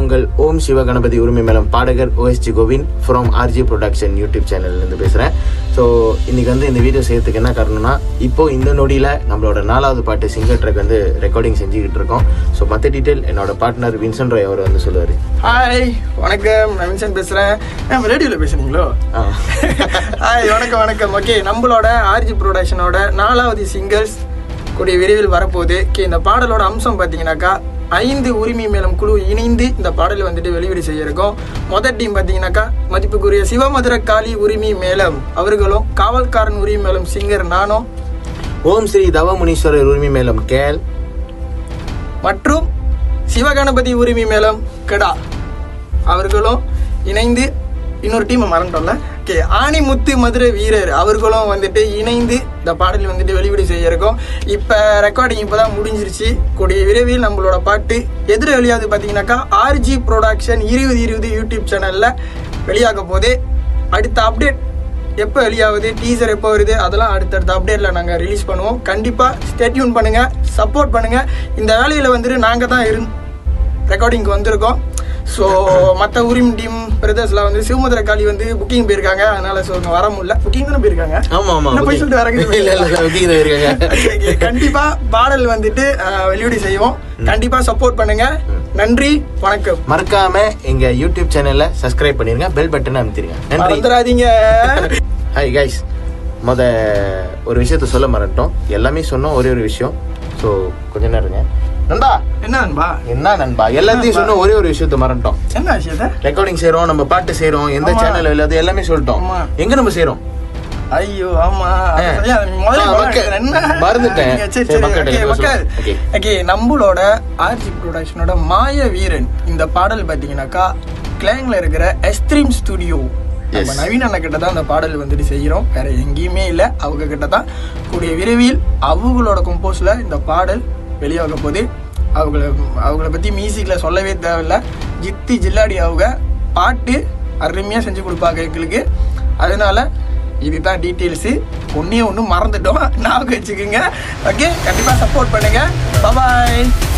உங்கள் ஓம் சிவ கணபதி உரிமை மேலம் பாடகர் OSG Govind from RG production YouTube சேனல்லேருந்து பேசுகிறேன் ஸோ இன்னைக்கு வந்து இந்த வீடியோ செய்யறதுக்கு என்ன காரணம்னா இப்போ இந்த நொடியில் நம்மளோட நாலாவது பாட்டு சிங்கர் ட்ரக் வந்து ரெக்கார்டிங் செஞ்சுக்கிட்டு இருக்கோம் ஸோ மற்ற டீட்டெயில் என்னோட பார்ட்னர் வின்சன் ராய் அவர் வந்து சொல்லுவார் ஹாய் வணக்கம் நான் வின்சன் பேசுகிறேன் நம்ம ரேடியோவில் பேசுனீங்களோ ஹாய் வணக்கம் வணக்கம் ஓகே நம்மளோட ஆர்ஜி ப்ரொடக்ஷனோட நாலாவது சிங்கர்ஸ் கூடிய விரைவில் வரப்போகுது ஓகே இந்த பாடலோட அம்சம் பார்த்தீங்கன்னாக்கா ஐந்து உரிமை மேலம் குழு இணைந்து இந்த பாடலை வந்துட்டு வெளியீடு செய்ய இருக்கோம் முதல் டீம் பார்த்தீங்கன்னாக்கா மதிப்புக்குரிய சிவமதுர காளி உரிமை மேலம் அவர்களும் காவல்காரன் உரிமை மேலம் சிங்கர் நானும் ஓம் ஸ்ரீ தவமுனீஸ்வரர் உரிமை மேலம் கேல் மற்றும் சிவகணபதி உரிமை மேலம் கெடா அவர்களும் இணைந்து இன்னொரு டீமை மறந்துட்டோம்ல ஓகே ஆணிமுத்து மதுரை வீரர் அவர்களும் வந்துட்டு இணைந்து இந்த பாடல் வந்துட்டு வெளியீடு செய்ய இருக்கோம் இப்போ ரெக்கார்டிங் இப்போ தான் முடிஞ்சிருச்சு கூடிய விரைவில் நம்மளோட பாட்டு எதிர வெளியாது பார்த்தீங்கன்னாக்கா ஆர்ஜி ப்ரொடக்ஷன் இருபது இருபது யூடியூப் சேனலில் வெளியாக போகுது அடுத்த அப்டேட் எப்போ வெளியாகுது டீசர் எப்போ வருது அதெல்லாம் அடுத்தடுத்த அப்டேட்டில் நாங்கள் ரிலீஸ் பண்ணுவோம் கண்டிப்பாக ஸ்டேட்யூன் பண்ணுங்கள் சப்போர்ட் பண்ணுங்கள் இந்த வேலையில் வந்துட்டு நாங்கள் தான் இரு ரெக்கார்டிங்க்கு வந்திருக்கோம் ஸோ மற்ற உரிமை டீம் பிரதர்ஸ்ல வந்து சிவமுதிர காளி வந்து புக்கிங் போயிருக்காங்க அதனால ஸோ இங்கே வர முடியல புக்கிங் தானே போயிருக்காங்க ஆமா ஆமா என்ன போய் சொல்லிட்டு வரீங்க? இல்ல இல்ல booking தான் இருக்காங்க Okay, okay. கண்டிப்பா பாடல் வந்துட்டு அஹ், வெளியீடு செய்வோம் கண்டிப்பா சப்போர்ட் பண்ணுங்க நன்றி வணக்கம் மறக்காம எங்க யூடியூப் சேனல்ல சப்ஸ்கிரைப் பண்ணிருங்க பெல் பட்டனை அமைத்திருங்க நன்றி மறந்துடாதீங்க ஹாய் கைஸ் முத ஒரு விஷயத்த சொல்ல மறந்துட்டோம் எல்லாமே சொன்னோம் ஒரே ஒரு விஷயம் ஸோ கொஞ்ச நேரம் இருங்க நண்பா என்ன நண்பா என்ன நண்பா எல்லாத்தையும் சொன்னோம் ஒரே ஒரு விஷயத்த மறந்துட்டோம் என்ன விஷயத்த ரெக்கார்டிங் செய்றோம் நம்ம பாட்டு செய்றோம் எந்த ஆமா. சேனல் எல்லாத்தையும் எல்லாமே சொல்லிட்டோம் ஆமா. எங்க நம்ம செய்றோம் ஐயோ ஆமா அது ஆ. சரியா, நீ முதல்ல ஆ, முதல்ல மக்கள். என்ன? மறந்துட்டேன். நீங்க சரி, சரி, சரி, மக்கள்கிட்ட okay, என்ன மக்கள். சொல்லுங்க. Okay. Okay, நம்மளோட ஆர்ஜி ப்ரொடக்ஷனோட மாய வீரன் இந்த பாடல் பாத்தீங்கன்னாக்கா கிளாங்ல இருக்கிற எஸ்ட்ரீம் ஸ்டுடியோ நம்ம Yes. நவீன் அண்ணன் கிட்ட தான் இந்த பாடல் வந்துட்டு செய்கிறோம் வேற எங்கேயுமே இல்லை அவங்க கிட்ட தான் கூடிய விரைவில் அவங்களோட கம்போஸ்ல இந்த பாடல் வெளியாக போகுது அவங்கள அவங்கள பற்றி மியூசிக்கில் சொல்லவே தேவையில்ல ஜித்தி ஜில்லாடி அவங்க பாட்டு அருமையாக செஞ்சு கொடுப்பாங்க எங்களுக்கு அதனால இதுதான் டீட்டெயில்ஸு ஒன்றே ஒன்று மறந்துட்டோம் ஞாபகம் வச்சுக்கோங்க ஓகே கண்டிப்பாக சப்போர்ட் பண்ணுங்கள் பபாய்